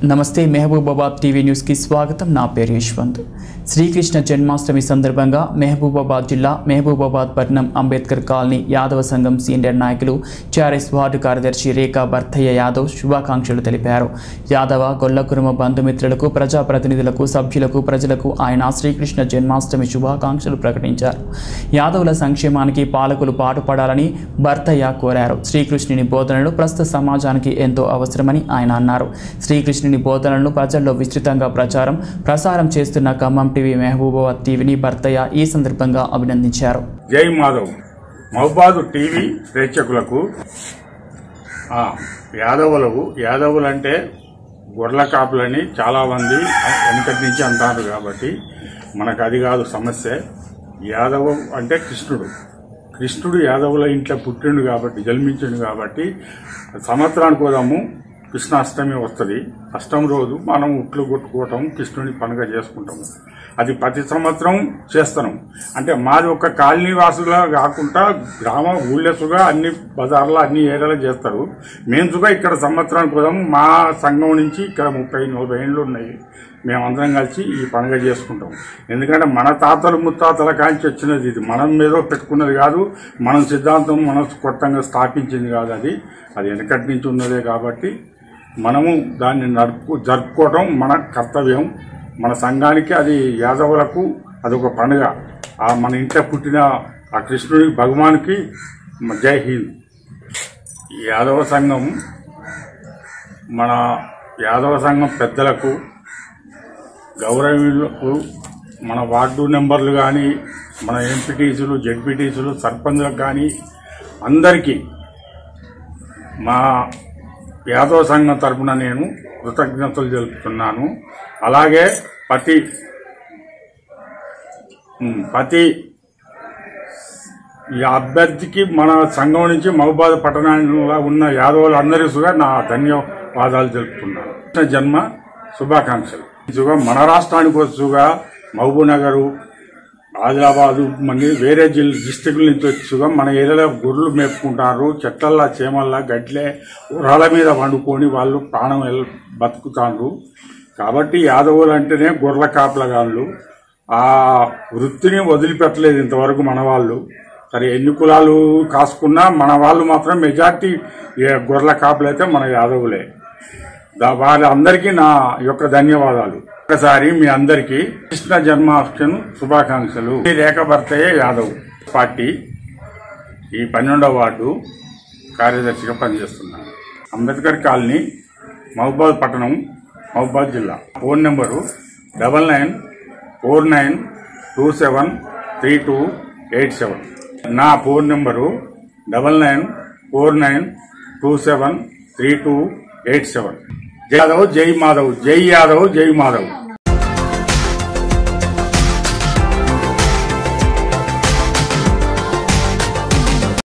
నమస్తే మెహబూబాబాద్ టీవీ న్యూస్కి స్వాగతం నా పేరు యశ్వంత్ శ్రీకృష్ణ జన్మాష్టమి సందర్భంగా మెహబూబాబాద్ జిల్లా మెహబూబాబాద్ పట్నం అంబేద్కర్ కాలనీ యాదవ సంఘం సీనియర్ నాయకులు చారెస్ వార్డు కార్యదర్శి రేఖా భర్తయ్య యాదవ్ శుభాకాంక్షలు తెలిపారు యాదవ గొల్లకురుమ బంధుమిత్రులకు ప్రజాప్రతినిధులకు సభ్యులకు ప్రజలకు ఆయన శ్రీకృష్ణ జన్మాష్టమి శుభాకాంక్షలు ప్రకటించారు యాదవుల సంక్షేమానికి పాలకులు పాటుపడాలని భర్తయ్య కోరారు శ్రీకృష్ణుని బోధనలు ప్రస్తుత సమాజానికి ఎంతో అవసరమని ఆయన అన్నారు శ్రీకృష్ణుని బోధనలను ప్రజల్లో విస్తృతంగా ప్రచారం ప్రసారం చేస్తున్న ఖమ్మం టీవీ మెహబూబాబాద్ టీవీని భర్తయ్య ఈ సందర్భంగా అభినందించారు జై మాధవ్ మహబాదు టీవీ ప్రేక్షకులకు ఆ, యాదవులకు యాదవులు అంటే గొర్రెల కాపులని చాలా మంది వెనకటి నుంచి అంటారు కాబట్టి మనకు అది కాదు సమస్య యాదవ అంటే కృష్ణుడు కృష్ణుడు యాదవుల ఇంట్లో పుట్టిండు కాబట్టి జన్మించిండు కాబట్టి సంవత్సరానికి పోదాము కృష్ణాష్టమి వస్తుంది అష్టమి రోజు మనం ఉట్లు కొట్టుకోవటం కృష్ణుని పండుగ చేసుకుంటాము అది ప్రతి సంవత్సరం చేస్తున్నాం అంటే మాది ఒక కాలనీ వాసులా కాకుండా గ్రామ ఊళ్ళెసుగా అన్ని బజార్లో అన్ని ఏరియాలో చేస్తారు మేము సుగా ఇక్కడ సంవత్సరానికి పోదాము మా సంఘం నుంచి ఇక్కడ ముప్పై నలభై ఏళ్ళు ఉన్నాయి మేమందరం కలిసి ఈ పండుగ చేసుకుంటాం ఎందుకంటే మన తాతలు ముత్తాతల కాంచి వచ్చినది ఇది మనం మీద పెట్టుకున్నది కాదు మనం సిద్ధాంతం మనం కొత్తగా స్థాపించింది కాదు అది అది వెనకటి నుంచి ఉన్నదే కాబట్టి మనము దాన్ని నడుపు జరుపుకోవడం మన కర్తవ్యం మన సంఘానికి అది యాదవులకు అదొక పండుగ ఆ మన ఇంట్లో పుట్టిన ఆ కృష్ణుడి భగవానికి జై హింద్ ఈ యాదవ సంఘం మన యాదవ సంఘం పెద్దలకు గౌరవీయులకు మన వార్డు నెంబర్లు కానీ మన ఎంపీటీసులు జడ్పీటీసులు సర్పంచ్లకు కానీ అందరికీ మా యాదవ సంఘం తరపున నేను కృతజ్ఞతలు తెలుపుతున్నాను అలాగే ప్రతి ఉమ్, ప్రతి ఈ అభ్యర్థికి మన సంఘం నుంచి మహబాద్ పట్టణంలో ఉన్న యాదవులందరికీ కూడా నా ధన్యవాదాలు తెలుపుతున్నాను కృష్ణ జన్మ శుభాకాంక్షలు ఇదిగో మన రాష్ట్రానికి వచ్చుగా మహబూబ్ నగరు ఆదిలాబాదు మళ్ళీ వేరే జిల్లా డిస్టిక్ల నుంచి వచ్చుగా మన ఏరియాలో గొర్రెలు మేపుకుంటారు చెట్లల్లా చేమల్లా గడ్లే ఉరాల మీద వండుకొని వాళ్ళు ప్రాణం ఎల్- బతుకుతారు కాబట్టి యాదవులు అంటేనే గొర్రెల కాపలగాళ్ళు ఆ వృత్తిని వదిలిపెట్టలేదు ఇంతవరకు మన వాళ్ళు సరే ఎన్ని కులాలు కాసుకున్నా మన వాళ్ళు మాత్రం మెజార్టీ గొర్రెల కాపులు అయితే మన యాదవులే దా- వాళ్ళందరికీ నా యొక్క ధన్యవాదాలు ఒకసారి మీ అందరికీ కృష్ణ జన్మాష్టమి శుభాకాంక్షలు ఈ రేఖ భర్తయ్య యాదవ్ పార్టీ ఈ పన్నెండవ వార్డు కార్యదర్శిగా పనిచేస్తున్నాను అంబేద్కర్ కాలనీ మహబాద్ పట్టణం మహబాద్ జిల్లా phone number double nine four nine two seven three two eight seven నా phone number double nine four nine two seven three two eight seven Jai Yadav జై మాధవ్ జై యాదవ్ జై మాధవ్